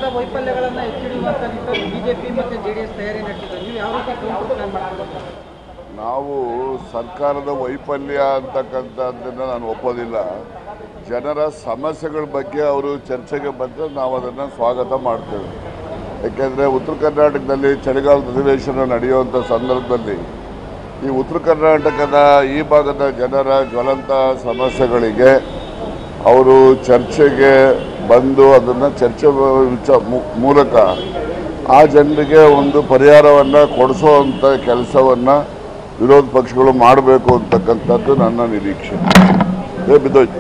ಸರ್ಕಾರದ ವೈಫಲ್ಯಗಳನ್ನ ಎತ್ತಿಡಿಯುವಂತ ನಿಟ್ಟಿನಲ್ಲಿ ಬಿಜೆಪಿ ಮತ್ತೆ ಜೆಡಿಎಸ್ ತಯಾರಿ ನಡೆಸಿದ್ರು ನೀವು ಯಾವ ರೀತಿ ಕೌಂಟರ್ ಪ್ಲಾನ್ ಮಾಡ್ತೀರಾ ನಾವು ಸರ್ಕಾರದ ವೈಫಲ್ಯ ಅಂತಕ್ಕಂಥದ್ದನ್ನು ನಾನು ಒಪ್ಪೋದಿಲ್ಲ ಜನರ ಸಮಸ್ಯೆಗಳ ಬಗ್ಗೆ ಅವರು ಚರ್ಚೆಗೆ ಬಂದರೆ ನಾವು ಅದನ್ನು ಸ್ವಾಗತ ಮಾಡ್ತೇವೆ ಯಾಕೆಂದರೆ ಉತ್ತರ ಕರ್ನಾಟಕದಲ್ಲಿ ಚಳಿಗಾಲದ ಅಧಿವೇಶನ ನಡೆಯುವಂಥ ಸಂದರ್ಭದಲ್ಲಿ ಈ ಉತ್ತರ ಕರ್ನಾಟಕದ ಈ ಭಾಗದ ಜನರ ಜ್ವಲಂತ ಸಮಸ್ಯೆಗಳಿಗೆ ಅವರು ಚರ್ಚೆಗೆ ಬಂದು ಅದನ್ನು ಚರ್ಚೆ ವಿಚ ಮೂ- ಮೂಲಕ ಆ ಜನರಿಗೆ ಒಂದು ಪರಿಹಾರವನ್ನು ಕೊಡಿಸುವಂಥ ಕೆಲಸವನ್ನು ವಿರೋಧ ಪಕ್ಷಗಳು ಮಾಡಬೇಕು ಅಂತಕ್ಕಂಥದ್ದು ನನ್ನ ನಿರೀಕ್ಷೆ ಏ ಬಿದ್ದೋಯ್ತು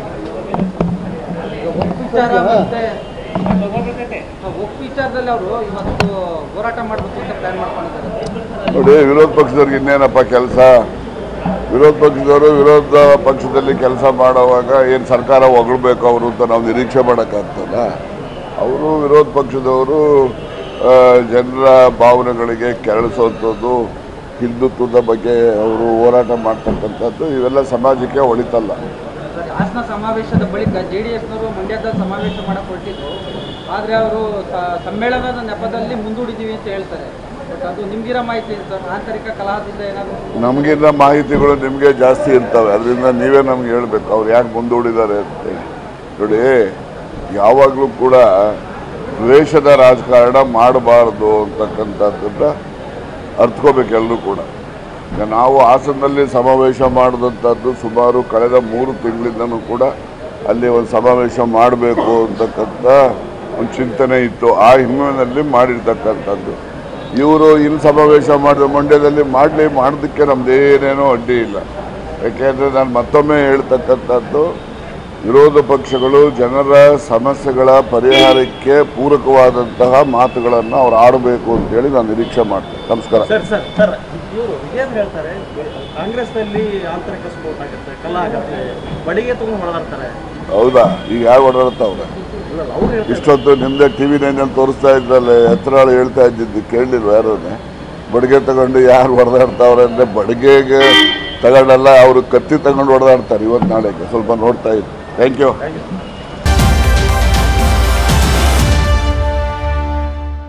ಈಗ ಒಪ್ಪು ವಿಚಾರ ಮತ್ತೆ ಒಪ್ಪು ವಿಚಾರದಲ್ಲಿ ಅವರು ಇವತ್ತು ಹೋರಾಟ ಮಾಡಬೇಕು ಅಂತ ಪ್ಲಾನ್ ಮಾಡ್ಕೊಂಡಿದ್ದಾರೆ ನೋಡಿ ವಿರೋಧ ಪಕ್ಷದವ್ರಿಗೆ ಇನ್ನೇನಪ್ಪ ಕೆಲಸ ವಿರೋಧ ಪಕ್ಷದವರು ವಿರೋಧ ಪಕ್ಷದಲ್ಲಿ ಕೆಲಸ ಮಾಡುವಾಗ ಏನು ಸರ್ಕಾರ ಹೊಗಳ್ಬೇಕು ಅವರು ಅಂತ ನಾವು ನಿರೀಕ್ಷೆ ಮಾಡೋಕ್ಕಾಗ್ತದ ಅವರು ವಿರೋಧ ಪಕ್ಷದವರು ಆ, ಜನರ ಭಾವನೆಗಳಿಗೆ ಕೆರಳಿಸುವಂಥದ್ದು ಹಿಂದುತ್ವದ ಬಗ್ಗೆ ಅವರು ಹೋರಾಟ ಮಾಡ್ತಕ್ಕಂಥದ್ದು ಇವೆಲ್ಲ ಸಮಾಜಕ್ಕೆ ಒಳಿತಲ್ಲ ಸರ್, ಹಾಸನ ಸಮಾವೇಶದ ಬಳಿಕ ಜೆಡಿಎಸ್ನವರು ಮಂಡ್ಯದ ಸಮಾವೇಶ ಮಾಡಕ್ಕೆ ಹೊರಟಿದ್ರು ಆದರೆ ಅವರು ಸಮ್ಮೇಳನದ ನೆಪದಲ್ಲಿ ಮುಂದೂಡಿದ್ದೀವಿ ಅಂತ ಹೇಳ್ತಾರೆ ಬಟ್ ಅದು ನಿಮ್ಗಿರೋ ಮಾಹಿತಿ ಏನು ಸರ್ ಆಂತರಿಕ ಕಲಹದಿಂದ ಏನಾದರೂ ನಮಗಿನ್ನ ಮಾಹಿತಿಗಳು ನಿಮಗೆ ಜಾಸ್ತಿ ಇರ್ತವೆ ಅದರಿಂದ ನೀವೇ ನಮ್ಗೆ ಹೇಳ್ಬೇಕು ಅವ್ರು ಯಾಕೆ ಮುಂದೂಡಿದ್ದಾರೆ ಅಂತ ನೋಡಿ ಯಾವಾಗಲೂ ಕೂಡ ದ್ವೇಷದ ರಾಜಕಾರಣ ಮಾಡಬಾರ್ದು ಅಂತಕ್ಕಂಥದ್ದನ್ನ ಅರ್ಥಕೋಬೇಕು ಎಲ್ಲರೂ ಕೂಡ ಈಗ ನಾವು ಹಾಸನದಲ್ಲಿ ಸಮಾವೇಶ ಮಾಡಿದಂಥದ್ದು ಸುಮಾರು ಕಳೆದ ಮೂರು ತಿಂಗಳಿಂದನೂ ಕೂಡ ಅಲ್ಲಿ ಒಂದು ಸಮಾವೇಶ ಮಾಡಬೇಕು ಅಂತಕ್ಕಂಥ ಒಂದು ಚಿಂತನೆ ಇತ್ತು ಆ ಹಿನ್ನೆಲೆಯಲ್ಲಿ ಮಾಡಿರ್ತಕ್ಕಂಥದ್ದು ಇವರು ಇಲ್ಲಿ ಸಮಾವೇಶ ಮಾಡಿದ ಮಂಡ್ಯದಲ್ಲಿ ಮಾಡಲಿ ಮಾಡೋದಕ್ಕೆ ನಮ್ದೇನೇನೋ ಅಡ್ಡಿ ಇಲ್ಲ ಯಾಕೆಂದರೆ ನಾನು ಮತ್ತೊಮ್ಮೆ ಹೇಳ್ತಕ್ಕಂಥದ್ದು ವಿರೋಧ ಪಕ್ಷಗಳು ಜನರ ಸಮಸ್ಯೆಗಳ ಪರಿಹಾರಕ್ಕೆ ಪೂರಕವಾದಂತಹ ಮಾತುಗಳನ್ನು ಅವ್ರು ಆಡಬೇಕು ಅಂತೇಳಿ ನಾನು ನಿರೀಕ್ಷೆ ಮಾಡ್ತೇನೆ ನಮಸ್ಕಾರ ಸರ್ ಸರ್ ಸರ್ ಇವರು ವಿಜೇಂದ್ರ ಹೇಳ್ತಾರೆ ಕಾಂಗ್ರೆಸ್ನಲ್ಲಿ ಆಂತರಿಕ ಸ್ಫೋಟ ಆಗುತ್ತೆ ಕಲ್ಲ ಆಗುತ್ತೆ ಬಡಿಗೆ ತಗೊಂಡು ಹೊಡೆದಾಡ್ತಾರೆ ಹೌದಾ ಈಗ ಯಾರು ಓಡಾಡ್ತಾವ್ರೆ ಇಲ್ಲ ಅವ್ರು ಹೇಳ್ತಾರೆ ಇಷ್ಟೊತ್ತು ನಿಮ್ದೆ ಟಿ ವಿ ನೈನಲ್ಲಿ ತೋರಿಸ್ತಾ ಇದ್ರಲ್ಲ ಎತ್ತರಾಳು ಹೇಳ್ತಾ ಇದ್ದಿದ್ದು ಕೇಳಲಿಲ್ವ ಯಾರನ್ನೇ ಬಡಿಗೆ ತಗೊಂಡು ಯಾರು ಹೊಡೆದಾಡ್ತಾವ್ರೆ ಅಂದರೆ ಬಡಿಗೆಗೆ ತಗೊಂಡಲ್ಲ ಅವರು ಕತ್ತಿ ತಗೊಂಡು ಹೊಡೆದಾಡ್ತಾರೆ ಇವತ್ತು ನಾಳೆಗೆ ಸ್ವಲ್ಪ ನೋಡ್ತಾ ಇದ್ದು ಥ್ಯಾಂಕ್ ಯು